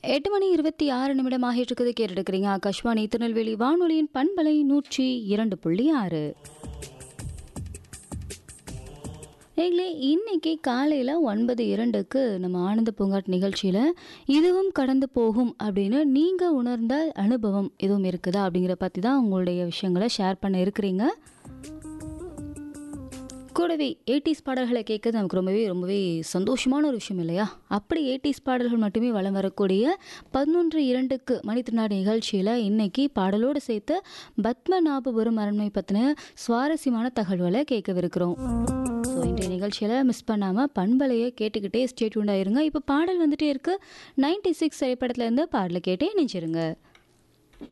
எட்டு மணி இருபத்தி ஆறு நிமிடம் ஆகிட்டு இருக்குது கேட்டுருக்கிறீங்க ஆகாஷ்வாணி திருநெல்வேலி வானொலியின் பண்பலை நூற்றி இரண்டு புள்ளி ஆறு நீங்களே இன்னைக்கு காலையில் ஒன்பது இரண்டுக்கு நம்ம ஆனந்த பூங்காட் நிகழ்ச்சியில் இதுவும் கடந்து போகும் அப்படின்னு நீங்கள் உணர்ந்த அனுபவம் எதுவும் இருக்குதா அப்படிங்கிற பற்றி தான் உங்களுடைய விஷயங்களை ஷேர் பண்ண இருக்கிறீங்க கூடவே எயிட்டிஸ் பாடல்களை கேட்கறது நமக்கு ரொம்பவே ரொம்பவே சந்தோஷமான ஒரு விஷயம் இல்லையா அப்படி எயிட்டிஸ் பாடல்கள் மட்டுமே வலம் வரக்கூடிய பதினொன்று இரண்டுக்கு மணித்திருநாடு நிகழ்ச்சியில் இன்னைக்கு பாடலோடு சேர்த்து பத்மநாபபுரம் அரண்மனை பற்றின சுவாரஸ்யமான தகவல்களை கேட்கவிருக்கிறோம் ஸோ இன்றைய நிகழ்ச்சியில் மிஸ் பண்ணாமல் பண்பலையை கேட்டுக்கிட்டே ஸ்டேட் உண்டாயிருங்க இப்போ பாடல் வந்துட்டே இருக்கு நைன்டி சிக்ஸ் திரைப்படத்துலேருந்து பாடலை கேட்டே நினைச்சிருங்க